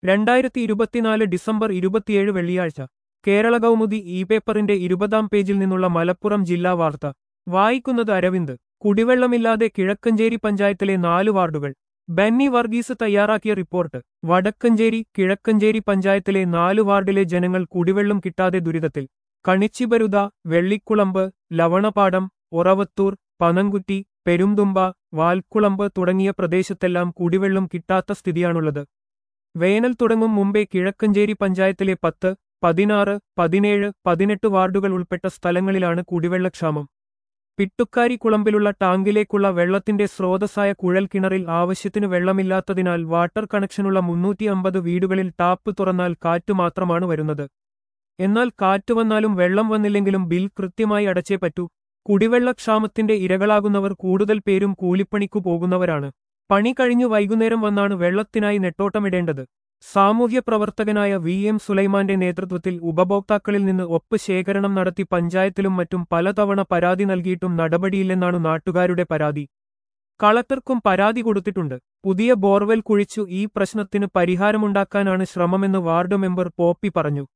രണ്ടായിരത്തി ഇരുപത്തിനാല് ഡിസംബർ ഇരുപത്തിയേഴ് വെള്ളിയാഴ്ച കേരള കൗമുദി ഇ പേപ്പറിന്റെ ഇരുപതാം പേജിൽ നിന്നുള്ള മലപ്പുറം ജില്ലാ വാർത്ത വായിക്കുന്നത് അരവിന്ദ് കുടിവെള്ളമില്ലാതെ കിഴക്കഞ്ചേരി പഞ്ചായത്തിലെ നാല് വാർഡുകൾ ബെന്നി വർഗീസ് തയ്യാറാക്കിയ റിപ്പോർട്ട് വടക്കഞ്ചേരി കിഴക്കഞ്ചേരി പഞ്ചായത്തിലെ നാല് വാർഡിലെ ജനങ്ങൾ കുടിവെള്ളം കിട്ടാതെ ദുരിതത്തിൽ കണിച്ചിബരുത വെള്ളിക്കുളമ്പ് ലവണപാടം ഒറവത്തൂർ പനങ്കുറ്റി പെരുംതുമ്പ വാൽക്കുളമ്പ് തുടങ്ങിയ പ്രദേശത്തെല്ലാം കുടിവെള്ളം കിട്ടാത്ത സ്ഥിതിയാണുള്ളത് വേനൽ തുടങ്ങും മുമ്പേ കിഴക്കഞ്ചേരി പഞ്ചായത്തിലെ പത്ത് പതിനാറ് പതിനേഴ് പതിനെട്ട് വാർഡുകൾ ഉൾപ്പെട്ട സ്ഥലങ്ങളിലാണ് കുടിവെള്ളക്ഷാമം പിട്ടുക്കാരി കുളമ്പിലുള്ള ടാങ്കിലേക്കുള്ള വെള്ളത്തിന്റെ സ്രോതസ്സായ കുഴൽക്കിണറിൽ ആവശ്യത്തിനു വെള്ളമില്ലാത്തതിനാൽ വാട്ടർ കണക്ഷനുള്ള മുന്നൂറ്റി അമ്പത് വീടുകളിൽ ടാപ്പ് തുറന്നാൽ കാറ്റ് മാത്രമാണ് വരുന്നത് എന്നാൽ കാറ്റ് വന്നാലും വെള്ളം വന്നില്ലെങ്കിലും ബിൽ കൃത്യമായി അടച്ചേ പറ്റൂ കുടിവെള്ളക്ഷാമത്തിന്റെ ഇരകളാകുന്നവർ കൂടുതൽ പേരും കൂലിപ്പണിക്കു പോകുന്നവരാണ് പണി കഴിഞ്ഞു വൈകുന്നേരം വന്നാണ് വെള്ളത്തിനായി നെട്ടോട്ടമിടേണ്ടത് സാമൂഹ്യ പ്രവർത്തകനായ വി എം സുലൈമാന്റെ നേതൃത്വത്തിൽ ഉപഭോക്താക്കളിൽ നിന്ന് ഒപ്പ് ശേഖരണം നടത്തി പഞ്ചായത്തിലും മറ്റും പലതവണ പരാതി നൽകിയിട്ടും നടപടിയില്ലെന്നാണ് നാട്ടുകാരുടെ പരാതി കളക്ടർക്കും പരാതി കൊടുത്തിട്ടുണ്ട് പുതിയ ബോർവെൽ കുഴിച്ചു ഈ പ്രശ്നത്തിന് പരിഹാരമുണ്ടാക്കാനാണ് ശ്രമമെന്ന് വാർഡ് മെമ്പർ പോപ്പി പറഞ്ഞു